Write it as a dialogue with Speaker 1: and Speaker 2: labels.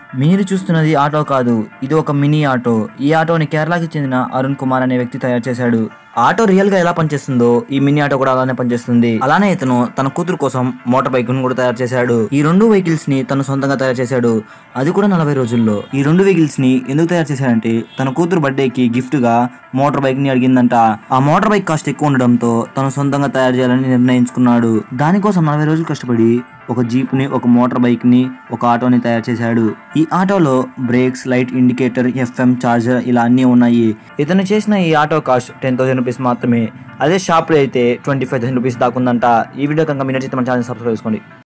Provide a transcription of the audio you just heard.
Speaker 1: మీరు చూస్తున్నది ఆటో కాదు ఇది ఒక మినీ ఆటో ఈ ఆటోని కేరళకి చెందిన అరుణ్ కుమార్ అనే వ్యక్తి తయారు చేశాడు ఆటో రియల్ గా ఎలా పనిచేస్తుందో ఈ మినీ ఆటో కూడా అలానే పనిచేస్తుంది అలానే ఇతను తన కూతురు కోసం మోటార్ బైక్ ను కూడా తయారు చేశాడు ఈ రెండు వెహికల్స్ ని తను సొంతంగా తయారు చేశాడు అది కూడా నలభై రోజుల్లో ఈ రెండు వెహికల్స్ ని ఎందుకు తయారు చేశాడంటే తన కూతురు బర్త్డే కి గిఫ్ట్ గా మోటార్ బైక్ ని అడిగిందంట ఆ మోటార్ బైక్ కాస్ట్ ఎక్కువ ఉండడంతో తను సొంతంగా తయారు చేయాలని నిర్ణయించుకున్నాడు దానికోసం నలభై రోజులు కష్టపడి ఒక జీప్ ని ఒక మోటార్ బైక్ ని ఒక ఆటోని తయారు చేశాడు ఈ ఆటోలో brakes light indicator FM charger ఇలా అన్నీ ఉన్నాయి ఇతను చేసిన ఈ auto cost ten thousand rupees మాత్రమే అదే షాప్లో అయితే ట్వంటీ ఫైవ్ థౌసండ్ రూపీస్ దాకుందంట ఈ వీడియో కనుక మీ నచ్చితే మన ఛానల్ సబ్స్క్రైబ్ చేసుకోండి